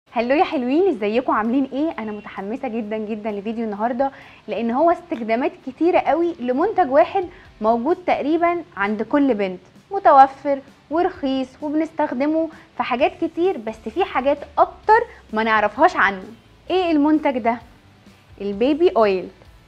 هلو يا حلوين ازيكم عاملين ايه انا متحمسه جدا جدا لفيديو النهارده لان هو استخدامات كتيره قوي لمنتج واحد موجود تقريبا عند كل بنت متوفر ورخيص وبنستخدمه في حاجات كتير بس في حاجات اكتر ما نعرفهاش عنه ايه المنتج ده البيبي اويل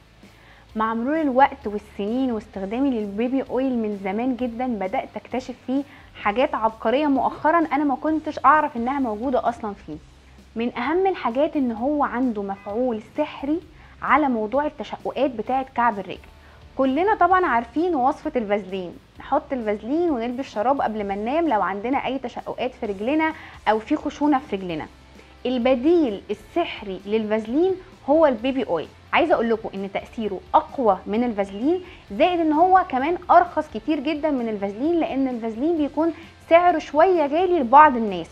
مع مرور الوقت والسنين واستخدامي للبيبي اويل من زمان جدا بدات اكتشف فيه حاجات عبقريه مؤخرا انا ما كنتش اعرف انها موجوده اصلا فيه من اهم الحاجات ان هو عنده مفعول سحري على موضوع التشققات بتاعه كعب الرجل كلنا طبعا عارفين وصفة الفازلين نحط الفازلين ونلبس شراب قبل ما ننام لو عندنا اي تشققات في رجلنا او في خشونة في رجلنا البديل السحري للفازلين هو البيبي اويل عايزه اقول لكم ان تاثيره اقوى من الفازلين زائد ان هو كمان ارخص كتير جدا من الفازلين لان الفازلين بيكون سعره شويه غالي لبعض الناس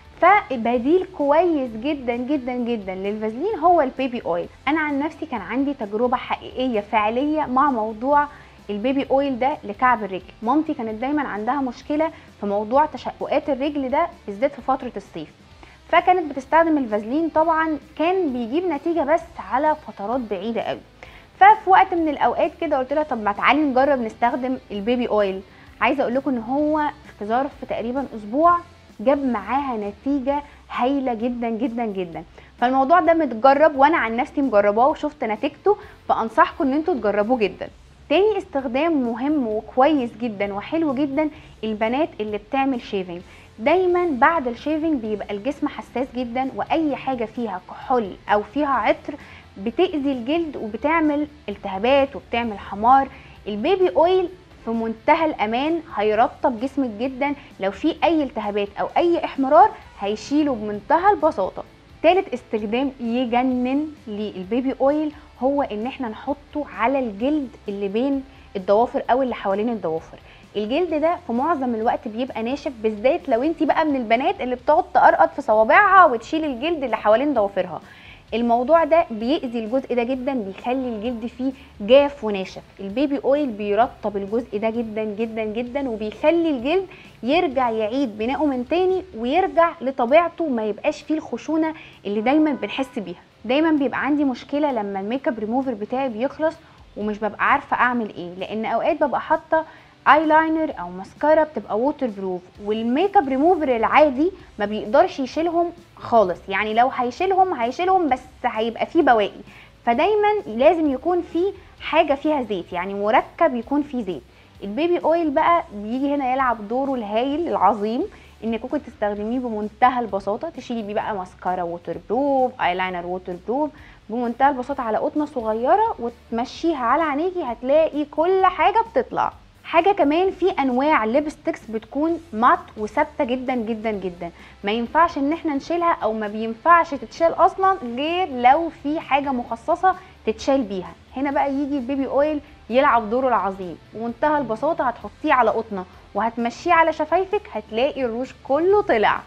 فبديل كويس جدا جدا جدا للفازلين هو البيبي اويل انا عن نفسي كان عندي تجربه حقيقيه فعليه مع موضوع البيبي اويل ده لكعب الرجل مامتي كانت دايما عندها مشكله في موضوع تشققات الرجل ده بالذات في فتره الصيف فكانت بتستخدم الفازلين طبعا كان بيجيب نتيجه بس على فترات بعيده قوي ففي وقت من الاوقات كده قلت لها طب ما تعالي نجرب نستخدم البيبي اويل عايزه اقول لكم ان هو في ظرف تقريبا اسبوع جاب معاها نتيجه هايله جدا جدا جدا فالموضوع ده متجرب وانا عن نفسي مجرباه وشفت نتيجته فانصحكم ان انتوا تجربوه جدا تاني استخدام مهم وكويس جدا وحلو جدا البنات اللي بتعمل شيفنج دايما بعد الشيفنج بيبقى الجسم حساس جدا واي حاجه فيها كحول او فيها عطر بتاذي الجلد وبتعمل التهابات وبتعمل حمار البيبي اويل في منتهى الامان هيرطب جسمك جدا لو في اي التهابات او اي احمرار هيشيله بمنتهى البساطه تالت استخدام يجنن للبيبي اويل هو ان احنا نحطه على الجلد اللي بين الضوافر او اللي حوالين الضوافر الجلد ده في معظم الوقت بيبقى ناشف بالذات لو انت بقى من البنات اللي بتقعد تقرقط في صوابعها وتشيل الجلد اللي حوالين ضوافرها الموضوع ده بيأذي الجزء ده جدا بيخلي الجلد فيه جاف وناشف البيبي اويل بيرطب الجزء ده جدا جدا جدا وبيخلي الجلد يرجع يعيد بنائه من تاني ويرجع لطبيعته ما يبقاش فيه الخشونه اللي دايما بنحس بيها دايما بيبقى عندي مشكله لما الميك اب ريموفر بتاعي بيخلص ومش ببقى عارفه اعمل ايه لان اوقات ببقى حاطه ايلاينر او ماسكارا بتبقى ووتر بروف والميك اب ريموفر العادي ما بيقدرش يشيلهم خالص يعني لو هيشيلهم هيشيلهم بس هيبقى فيه بواقي فدايما لازم يكون فيه حاجه فيها زيت يعني مركب يكون فيه زيت البيبي اويل بقى بيجي هنا يلعب دوره الهايل العظيم انك ممكن تستخدميه بمنتهى البساطه تشيلي بيه بقى ماسكارا ووتر بروف ايلاينر ووتر بروف بمنتهى البساطه على قطنه صغيره وتمشيها على عينيكي هتلاقي كل حاجه بتطلع حاجه كمان في انواع ليبستكس بتكون مات وثابته جدا جدا جدا ما ينفعش ان احنا نشيلها او ما بينفعش تتشال اصلا غير لو في حاجه مخصصه تتشال بيها هنا بقى يجي البيبي اويل يلعب دوره العظيم بمنتهى البساطه هتحطيه على قطنه وهتمشيه على شفايفك هتلاقي الروج كله طلع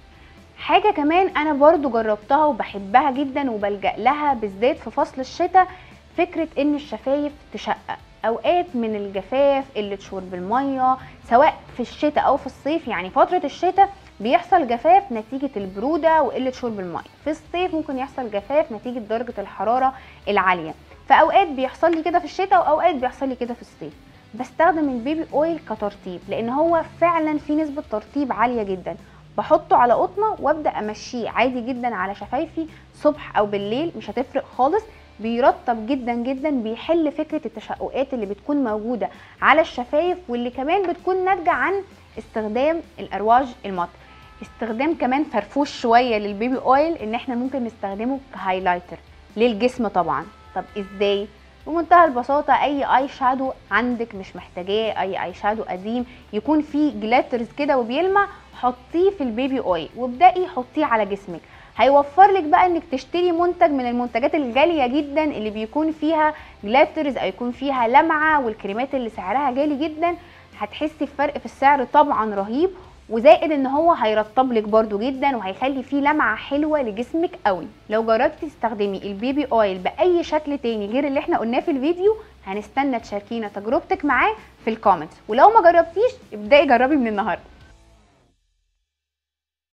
حاجة كمان أنا برضو جربتها وبحبها جدا وبلجأ لها بالذات في فصل الشتاء فكرة إن الشفايف تشقق اوقات من الجفاف قله شرب الميه سواء في الشتاء او في الصيف يعني فتره الشتاء بيحصل جفاف نتيجه البروده وقله شرب الميه في الصيف ممكن يحصل جفاف نتيجه درجه الحراره العاليه فاوقات بيحصل لي كده في الشتاء واوقات بيحصل لي كده في الصيف بستخدم البيبي اويل كترطيب لان هو فعلا في نسبه ترطيب عاليه جدا بحطه على قطنه وابدا امشيه عادي جدا على شفايفي صبح او بالليل مش هتفرق خالص بيرطب جدا جدا بيحل فكره التشققات اللي بتكون موجوده على الشفايف واللي كمان بتكون ناتجه عن استخدام الارواج المط استخدام كمان فرفوش شويه للبيبي اويل ان احنا ممكن نستخدمه كهايلايتر للجسم طبعا طب ازاي بمنتهى البساطة أي أي شادو عندك مش محتاجاه أي أي شادو قديم يكون فيه جلاترز كده وبيلمع حطيه في البيبي أويل وابدأي حطيه على جسمك هيوفر لك بقى انك تشتري منتج من المنتجات الغاليه جدا اللي بيكون فيها جلاترز او يكون فيها لمعه والكريمات اللي سعرها غالي جدا هتحسي بفرق في السعر طبعا رهيب وزائد ان هو هيرطب لك برده جدا وهيخلي فيه لمعه حلوه لجسمك قوي لو جربتي تستخدمي البيبي اويل باي شكل تاني غير اللي احنا قلناه في الفيديو هنستنى تشاركينا تجربتك معاه في الكومنتس ولو ما جربتيش ابداي جربي من النهارده